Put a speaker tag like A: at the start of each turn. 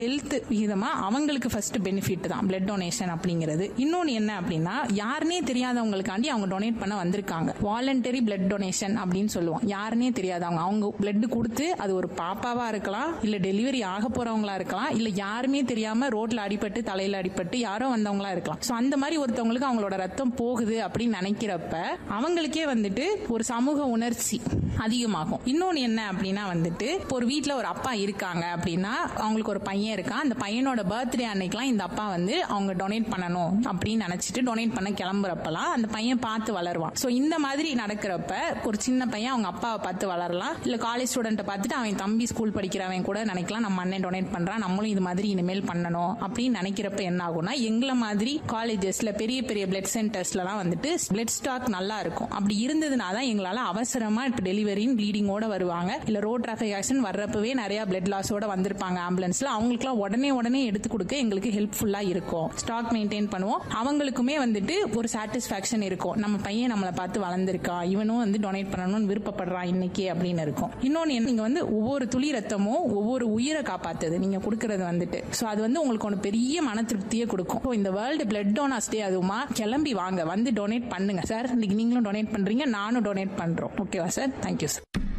A: health விகிதமா அவங்களுக்கு first benefit தான் பிளட் டொனேஷன் அப்படிங்கிறது இன்னொன்று என்ன அப்படின்னா யாருனே தெரியாதவங்களுக்காண்டி அவங்க டொனேட் பண்ண வந்திருக்காங்க வாலண்டரி பிளட் டொனேஷன் அப்படின்னு சொல்லுவோம் யாருனே தெரியாதவங்க அவங்க பிளட் கொடுத்து அது ஒரு பாப்பாவா இருக்கலாம் இல்ல டெலிவரி ஆக போறவங்களா இருக்கலாம் இல்ல யாருமே தெரியாம ரோட்ல அடிபட்டு தலையில அடிபட்டு யாரோ வந்தவங்களா இருக்கலாம் சோ அந்த மாதிரி ஒருத்தவங்களுக்கு அவங்களோட ரத்தம் போகுது அப்படின்னு நினைக்கிறப்ப அவங்களுக்கே வந்துட்டு ஒரு சமூக உணர்ச்சி அதிகமாகும் இன்னொன்னு என்ன அப்படின்னா வந்துட்டு இப்போ ஒரு வீட்ல ஒரு அப்பா இருக்காங்க அப்படின்னா அவங்களுக்கு ஒரு பையன் இருக்கான் அந்த பையனோட பர்த்டே அன்னைக்கெல்லாம் இந்த அப்பா வந்து அவங்க டொனேட் பண்ணணும் அப்படின்னு நினைச்சிட்டு டொனேட் பண்ண கிளம்புறப்பலாம் அந்த பையன் பார்த்து வளருவான் சோ இந்த மாதிரி நடக்கிறப்ப ஒரு சின்ன பையன் அவங்க அப்பாவை பார்த்து வளரலாம் இல்ல காலேஜ் ஸ்டூடெண்ட்டை பார்த்துட்டு அவன் தம்பி ஸ்கூல் படிக்கிறவன் கூட நினைக்கலாம் நம்ம அண்ணன் டொனேட் பண்றான் நம்மளும் இது மாதிரி இனிமேல் பண்ணணும் அப்படின்னு நினைக்கிறப்ப என்ன ஆகும்னா எங்களை மாதிரி காலேஜஸ்ல பெரிய பெரிய பிளட் சென்டர்ஸ்லாம் வந்துட்டு பிளட் ஸ்டாக் நல்லா இருக்கும் அப்படி இருந்ததுனா தான் எங்களால அவசரமா இப்போ டெலிவரின்னு ப்ளீடிங்கோட வருவாங்க இல்ல ரோட் டிராஃபிக் ஆக்சிடென்ட் வர்றப்பவே நிறைய பிளட் லாஸோட வந்திருப்பாங்க ஆம்புலன்ஸ்ல அவங்களுக்குலாம் உடனே உடனே எடுத்து கொடுக்க எங்களுக்கு ஹெல்ப்ஃபுல்லா இருக்கும் ஸ்டாக் மெயின்டைன் பண்ணுவோம் அவங்களுக்குமே வந்துட்டு ஒரு சாட்டிஸ்பாக்சன் இருக்கும் நம்ம பையன் நம்மளை பார்த்து வளர்ந்துருக்கான் இவனும் வந்து டொனேட் பண்ணணும்னு விருப்பப்படுறான் இன்னைக்கு அப்படின்னு இருக்கும் இன்னொன்னு என்ன, நீங்க வந்து ஒவ்வொரு துளி ரத்தமும் ஒவ்வொரு உயிரை காப்பாத்துது நீங்க கொடுக்கறது வந்துட்டு சோ அது வந்து உங்களுக்கு ஒன்று பெரிய மன திருப்தியை கொடுக்கும் இப்போ இந்த வேர்ல்டு பிளட் டோனர்ஸ் டே அதுவுமா கிளம்பி வாங்க வந்து டொனேட் பண்ணுங்க சார் இன்னைக்கு நீங்களும் டொனேட் பண்றீங்க நானும் டொனேட் பண்றோம் ஓகேவா சார் தேங்க்யூ சார்